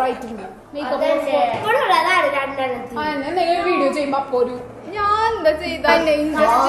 ഓവറായിട്ടുണ്ട് makeup എപ്പോഴുള്ളതാണ് രണ്ടെണ്ണത്തിൽ എന്തെങ്കിലും video ചെയ്യുമ്പോ അപ്പൊ ഒരു ഞാൻ എന്താ ചെയ്ത interest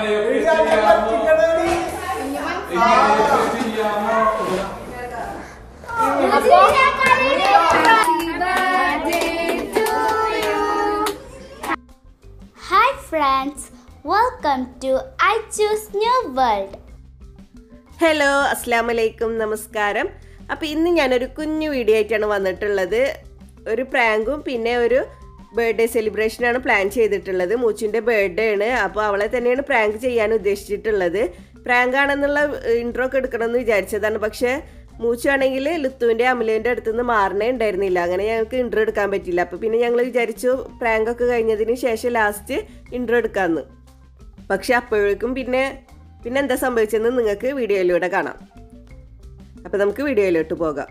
hi friends welcome to I choose new world hello അസ്സാം വലൈക്കും നമസ്കാരം അപ്പോൾ ഇന്ന് ഞാനൊരു കുഞ്ഞു വീഡിയോ ആയിട്ടാണ് വന്നിട്ടുള്ളത് ഒരു പ്രാങ്കും പിന്നെ ഒരു ബർത്ത്ഡേ സെലിബ്രേഷനാണ് പ്ലാൻ ചെയ്തിട്ടുള്ളത് മൂച്ചിൻ്റെ ബർത്ത്ഡേ ആണ് അപ്പോൾ അവളെ തന്നെയാണ് പ്രാങ്ക് ചെയ്യാൻ ഉദ്ദേശിച്ചിട്ടുള്ളത് പ്രാങ്ക് ആണെന്നുള്ള ഇൻട്രോ ഒക്കെ എടുക്കണമെന്ന് വിചാരിച്ചതാണ് പക്ഷേ മൂച്ചാണെങ്കിൽ ലുത്തുവിൻ്റെ അമലുവിൻ്റെ അടുത്ത് നിന്ന് മാറണേ ഉണ്ടായിരുന്നില്ല അങ്ങനെ ഞങ്ങൾക്ക് ഇൻട്രോ എടുക്കാൻ പറ്റില്ല അപ്പോൾ പിന്നെ ഞങ്ങൾ വിചാരിച്ചു പ്രാങ്ക് ഒക്കെ കഴിഞ്ഞതിന് ശേഷം ലാസ്റ്റ് ഇൻട്രോ എടുക്കാമെന്ന് പക്ഷെ അപ്പോഴേക്കും പിന്നെ പിന്നെ എന്താ സംഭവിച്ചതെന്ന് നിങ്ങൾക്ക് വീഡിയോയിലൂടെ കാണാം അപ്പൊ നമുക്ക് വീഡിയോയിലോട്ട് പോകാം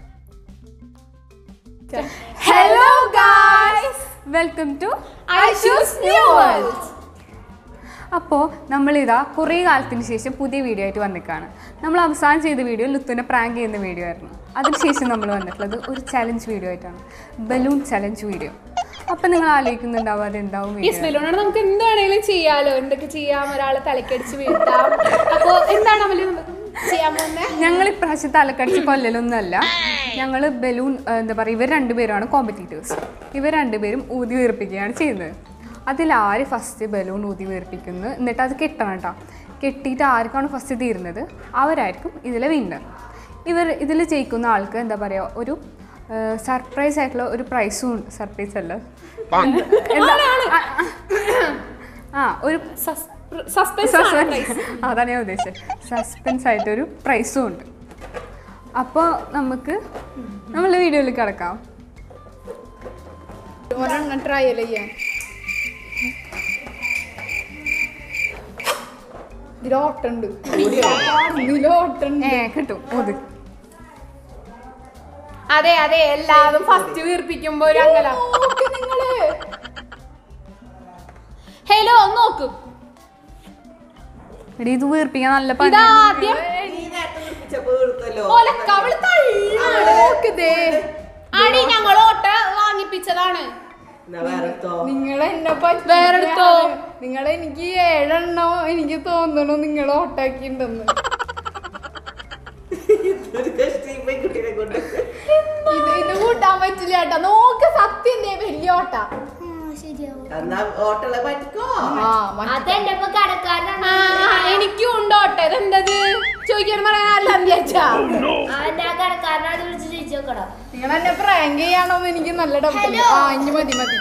hello guys welcome to I choose new world അപ്പോൾ നമ്മളിതാ കുറേ കാലത്തിന് ശേഷം പുതിയ വീഡിയോ ആയിട്ട് വന്നിക്കാണ് നമ്മൾ അവസാനം ചെയ്ത വീഡിയോ ലുത്തുവിനെ പ്രാങ്ക് ചെയ്യുന്ന വീഡിയോ ആയിരുന്നു അതിനുശേഷം നമ്മൾ വന്നിട്ടുള്ളത് ഒരു ചലഞ്ച് വീഡിയോ ആയിട്ടാണ് ബലൂൺ ചലഞ്ച് വീഡിയോ അപ്പം നിങ്ങൾ ആലോചിക്കുന്നുണ്ടാവും അതെന്താവും വീഡിയോ യെസ്മെലോണാണ് നമുക്ക് എന്താണേലും ചെയ്യാലോ എന്തൊക്കെ ചെയ്യാം ഒരാളെ തലക്കടിച്ച് വീഴ്ത്താം അപ്പൊ എന്താണ് അവല് ചെയ്യാൻ പോകുന്നത് ഞങ്ങൾ ഇപ്രാവശ്യം തലക്കടിച്ച് കൊല്ലലൊന്നുമല്ല ഞങ്ങൾ ബലൂൺ ഏഹ്, എന്താ പറയുക ഇവർ രണ്ടുപേരാണ് കോമ്പറ്റീറ്റേഴ്സ് ഇവർ രണ്ടുപേരും ഊതി വീർപ്പിക്കുകയാണ് ചെയ്യുന്നത് അതിൽ ആര് ഫസ്റ്റ് ബലൂൺ ഊതി വീർപ്പിക്കുന്നത് എന്നിട്ട് അത് കെട്ടണം കേട്ടോ കെട്ടിയിട്ട് ആർക്കാണ് ഫസ്റ്റ് തീരുന്നത് അവരായിരിക്കും ഇതിലെ വിന്നർ ഇവർ ഇതിൽ ജയിക്കുന്ന ആൾക്ക് എന്താ പറയുക ഒരു സർപ്രൈസ് ആയിട്ടുള്ള ഒരു പ്രൈസും ഉണ്ട് സർപ്രൈസ് അല്ല എന്താ ആ ഒരു സസ്പെൻസ് സസ്പെൻസ് അതാണ് ഞാൻ ഉദ്ദേശിച്ചത് സസ്പെൻസ് ആയിട്ടൊരു പ്രൈസും ഉണ്ട് അപ്പോൾ നമുക്ക് നമ്മൾ വീഡിയോയിൽ കിടക്കാം ഒരെണ്ണം ട്രയൽ ചെയ്യാൻ ഇതിലോട്ടുണ്ട് ഇതിലോട്ടുണ്ട് ഏ കിട്ടും ഊത് അതെ അതെ എല്ലാതും ഫസ്റ്റ് വീർപ്പിക്കുമ്പോ ഒരു അങ്കല നിങ്ങള് ഹലോ നോക്കും എടി ഇത് വീർപ്പിക്കാൻ നല്ല പണി ഇതാദ്യം ഒലക്കവള് തള്ളി അടി ഞങ്ങൾ ഓട്ട വാങ്ങിപ്പിച്ചതാണ് നിങ്ങൾ എന്നെ പറ്റി വേറെടുത്തോ നിങ്ങൾ എനിക്ക് ഏഴെണ്ണോ എനിക്ക് തോന്നണു നിങ്ങൾ ഓട്ടാക്കിണ്ടെന്ന് ഇത് ഇത് കൂട്ടാൻ പറ്റില്ല കേട്ടോ നോക്ക് സത്യം ദേ വലിയ ഓട്ട ഓട്ടുള്ള പറ്റിക്കോ ആ മ- അതെന്റെ ഇപ്പൊ കടക്കാരനാണ് ആ എനിക്കും ഉണ്ട് ഓട്ട ഇതെന്തത് ചോദിക്കാൻ പറയാനല്ല വിചാരിച്ചാ അവന്റെ ആ കടക്കാരനാണ് വിളിച്ച് ചോദിച്ചു നോക്കണം നിങ്ങൾ എന്നെ പ്രാങ്ക് ചെയ്യാണോന്ന് എനിക്ക് നല്ല ഡൗട്ട് ആ ഇനി മതി മതി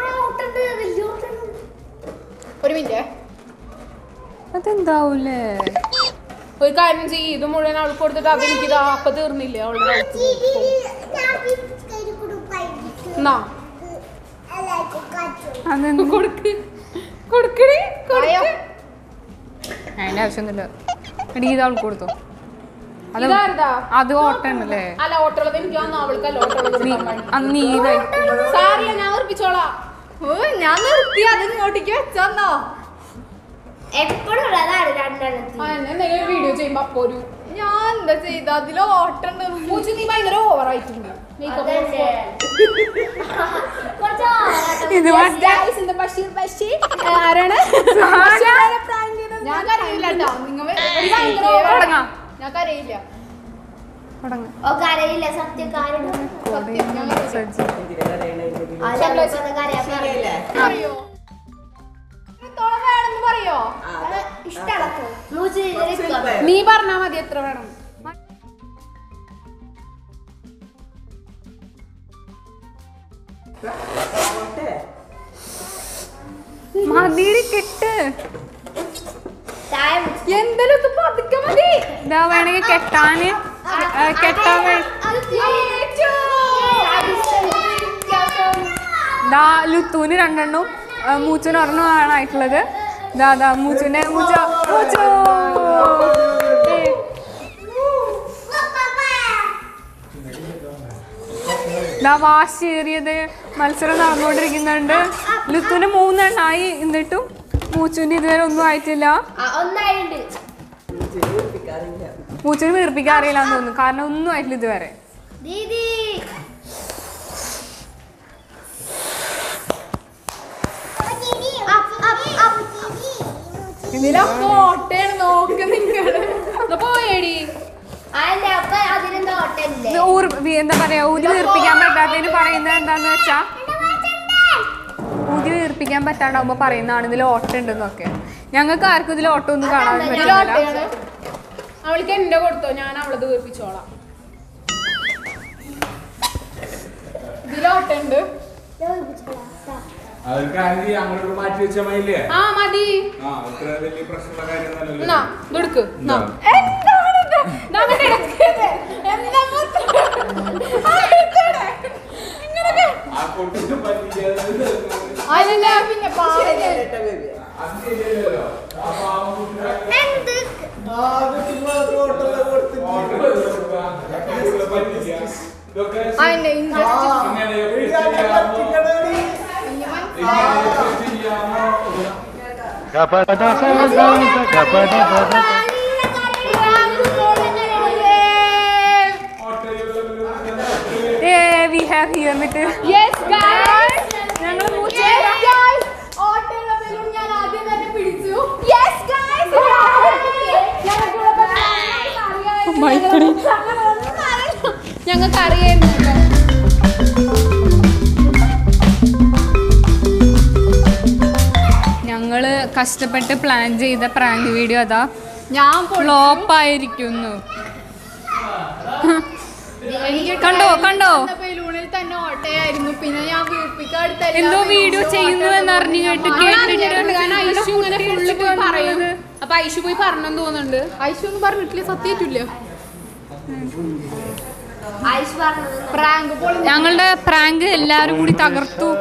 ഒരു മിനിറ്റ് അതെന്താവൂലേ ഒരു കാര്യം ചെയ്യ് ഇത് മുഴുവൻ അവൾക്ക് കൊടുത്തിട്ട് അതെനിക്ക് ഇതാ അപ്പൊ തീർന്നില്ലേ അവളുടെ എന്നാ അതെന്ത് കൊടുക്ക് കൊടുക്കണേ കൊടുക്ക് അതിന്റെ ആവശ്യമൊന്നുമില്ല എടി ഇത് അവൾക്ക് കൊടുത്തു അത് ഇതാരതാ അത് ഓട്ടണ്ടല്ലേ അല്ല ഓട്ടുള്ളത് എനിക്ക് വന്നു അവൾക്കല്ല ഓട്ടുള്ളത് നീ കൊടുക്കാൻ വേണ്ടി. അന്ന് നീ ഇതായി സാരില്ല ഞാൻ ഉറപ്പിച്ചോളാം ഓ ഞാൻ നിർത്തി അത് ഇങ്ങോട്ടേക്ക് വെച്ചോ എപ്പോഴുള്ളതാണ് രണ്ടെണ്ണത്തിൽ എന്തെങ്കിലും വീഡിയോ ചെയ്യുമ്പോ അപ്പൊ ഒരു ഞാൻ എന്താ ചെയ്ത അതിൽ ഓട്ടണ്ട് പൂച്ച നീ ഭയങ്കര ഓവർ ആയിട്ടുണ്ട് മേക്കപ്പ് ഇത് മറ്റേ ബഷീർ ബഷീർ ആരാണ് ബഷീറാണ് prank ചെയ്തത്. ഞാൻ കരയില്ല കേട്ടോ നിങ്ങൾ ഭയങ്കര over ആണ്. തുടങ്ങാം ഞാൻ കരയില്ല തുടങ്ങാം ഓ കരയില്ല സത്യക്കാരൻ സജ്ജി പറയോ എത്രത്തോളം വേണമെന്ന് പറയോ നീ പറഞ്ഞാ മതി എത്ര വേണം മതിരി കെട്ട് എന്തെങ്കിലും ഇത് പതുക്കെ മതി ഇതാ വേണമെങ്കിൽ കെട്ടാന് ഏ, കെട്ടാൻ വേ- ദാ ലുത്തൂന് രണ്ടെണ്ണവും ഏ, മൂച്ചന് ഒരെണ്ണമാണ് ആയിട്ടുള്ളത് ദാ ദാ മൂച്ചുന്റെ മൂച്ച മൂച്ചു ഏ, ദാ വാശിയേറിയത് മത്സരം നടന്നുകൊണ്ടിരിക്കുന്നുണ്ട് ലുത്തുന് മൂന്നെണ്ണായി എന്നിട്ടും മൂച്ചുവിന് ഇതുവരെ ഒന്നും ആയിട്ടില്ല ഒന്നായിട്ടുണ്ട് മൂച്ചിന് വീർപ്പിക്കാൻ അറിയില്ല എന്ന് തോന്നുന്നു കാരണം ഒന്നും ആയിട്ടില്ല ഇതുവരെ ദീദി അതിന്റെ അപ്പൊ അതിനെന്താ ഓട്ടല്ലേ ഇത് ഊർ വി- എന്താ പറയാ ഊതി വീർപ്പിക്കാൻ പറ്റാത്തതിന് പറയുന്നത് എന്താന്ന് വെച്ചാ ഊതി വീർപ്പിക്കാൻ പറ്റാണ്ടാവുമ്പോ പറയുന്നതാണ് ഇതിൽ ഓട്ടം ഉണ്ടെന്നൊക്കെ ഞങ്ങൾക്ക് ആർക്കും ഇതിൽ ഓട്ടം ഒന്നും കാണാൻ പറ്റുന്നില്ല ഇതിലോട്ടയാണ് അവൾക്ക് എന്റെ കൊടുത്തോ ഞാൻ അവളത് വീർപ്പിച്ചോളാം ഇതിലോട്ടുണ്ട് അതൊരു കാര്യം ചെയ്യാം അങ്ങോട്ട് മാറ്റി വെച്ചാൽ മതിയില്ലേ ആ മതി ആ ഇത്ര വലിയ പ്രശ്നമുള്ള എന്നാ കാര്യമൊന്നുമല്ലല്ലോ ഇതെടുക്ക് എന്നാ. എന്താ? എന്താണിത്? ദാ അങ്ങോട്ട് എടുക്കരുത്. എന്താ മൊത്തം? ആ, എടുത്തോടെ. ഇങ്ങനൊക്കെ. ആ കൊട്ടിട്ട് പറ്റിക്കാതെ അതിനെന്താ പിന്നെ പാവം. അത് ശരിയല്ലല്ലോ ആ പാവം കുട്ടികളെ എന്ത് ഓർഡർ പറ്റിക്കുക ഇതൊക്കെ അതിന്റെ ഇൻട്രസ്റ്റ് ഇങ്ങനെയൊക്കെ ചെയ്യാമോ ഇങ്ങനെയൊക്കെ ചെയ്യാമോ ഏ we have here with yes guys ഞങ്ങൾ Yes, guys. ഓട്ടയുള്ള balloon ഞാൻ ആദ്യം തന്നെ പിടിച്ചു. Yes, guys. ഞങ്ങൾക്കുള്ള balloon ഞങ്ങൾക്ക് അറിയായിരുന്നു. ഞങ്ങൾക്ക് അറിയായിരുന്നു കേട്ടോ. ഞങ്ങള് കഷ്ടപ്പെട്ട് പ്ലാൻ ചെയ്ത പ്രാങ്ക് വീഡിയോ അതാ ഞാൻ ഫ്ലോപ്പ് ആയിരിക്കുന്നു കണ്ടോ കണ്ടോ ബലൂണിൽ തന്നെ ഓട്ടയായിരുന്നു പിന്നെ ഞാൻ വീർപ്പിക്കാൻ അടുത്ത എന്തോ വീഡിയോ ചെയ്യുന്നു എന്ന് അറിഞ്ഞു കേട്ട് കേട്ടിട്ട് കാരണം ഐഷു ഇങ്ങനെ ഫുള്ള് പോയി പറയുന്നത് അപ്പൊ ഐഷു പോയി പറഞ്ഞെന്ന് തോന്നുന്നുണ്ട് ഐഷു ഒന്നും പറഞ്ഞിട്ടില്ല സത്യമായിട്ടില്ല ആയിഷ് പറഞ്ഞത് പ്രാങ്ക് പൊളി ഞങ്ങളുടെ പ്രാങ്ക് എല്ലാരും കൂടി തകർത്തു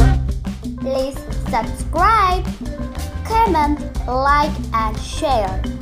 Please subscribe, comment, like, and share.